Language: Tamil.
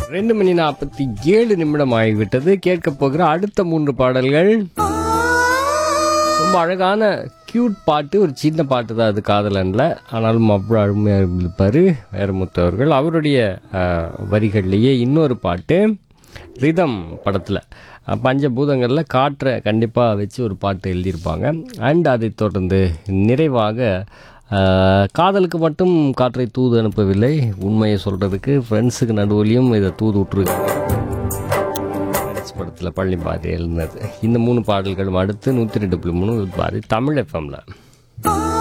ரெண்டு மணி நாற்பத்தி ஏழு நிமிடம் ஆகிவிட்டது கேட்க போகிற அடுத்த மூன்று பாடல்கள் ரொம்ப அழகான கியூட் பாட்டு ஒரு சின்ன பாட்டு தான் அது காதலன்ல ஆனாலும் அவ்வளோ அருமையாக இருப்பார் வைரமுத்து அவர்கள் அவருடைய அஹ், வரிகள்லேயே இன்னொரு பாட்டு ரிதம் படத்தில் பஞ்சபூதங்களில் காற்றை கண்டிப்பாக வச்சு ஒரு பாட்டு எழுதியிருப்பாங்க அண்ட் அதை தொடர்ந்து நிறைவாக அஹ், காதலுக்கு மட்டும் காற்றை தூது அனுப்பவில்லை உண்மையை சொல்கிறதுக்கு ஃப்ரெண்ட்ஸுக்கு நடுவுலையும் இதை தூது விட்டுருக்காங்க ஃப்ரெண்ட்ஸ் படத்தில் பள்ளி பாதி எழுந்தது இந்த மூணு பாடல்களும் அடுத்து நூற்றி ரெண்டு புள்ளி மூணு பாதி தமிழ் எஃப்எம்ல